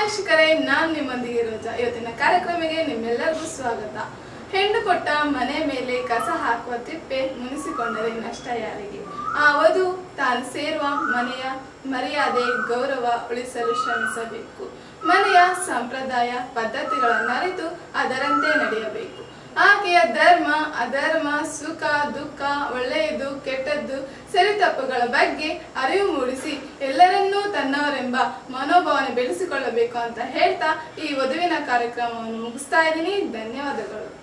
ವೀಕ್ಷಕರೇ ನಾನು ನಿಮ್ಮೊಂದಿಗೆ ರೋಜಾ ಇವತ್ತಿನ ಕಾರ್ಯಕ್ರಮಕ್ಕೆ ನಿಮ್ಮೆಲ್ಲರಿಗೂ ಸ್ವಾಗತ ಹೆಣ್ಣು ಕೊಟ್ಟ ಮನೆ ಮೇಲೆ ಕಸ ಹಾಕುವ ತಿಪ್ಪೆ ಮುನಿಸಿಕೊಂಡರೆ ನಷ್ಟ ಯಾರಿಗೆ ಆ ವಧು ತಾನು ಸೇರುವ ಮನೆಯ ಮರ್ಯಾದೆ ಗೌರವ ಉಳಿಸಲು ಶ್ರಮಿಸಬೇಕು ಮನೆಯ ಸಂಪ್ರದಾಯ ಪದ್ಧತಿಗಳನ್ನು ಅರಿತು ಅದರಂತೆ ನಡೆಯಬೇಕು ಆಕೆಯ ಧರ್ಮ ಅಧರ್ಮ ಸುಖ ದುಃಖ ಒಳ್ಳೆಯದು ಕೆಟ್ಟದ್ದು ಸರಿತಪ್ಪುಗಳ ಬಗ್ಗೆ ಅರಿವು ಮೂಡಿಸಿ ಎಲ್ಲರನ್ನೂ ತನ್ನವರೆಂಬ ಮನೋಭಾವನೆ ಬೆಳೆಸಿಕೊಳ್ಳಬೇಕು ಅಂತ ಹೇಳ್ತಾ ಈ ವಧುವಿನ ಕಾರ್ಯಕ್ರಮವನ್ನು ಮುಗಿಸ್ತಾ ಇದ್ದೀನಿ ಧನ್ಯವಾದಗಳು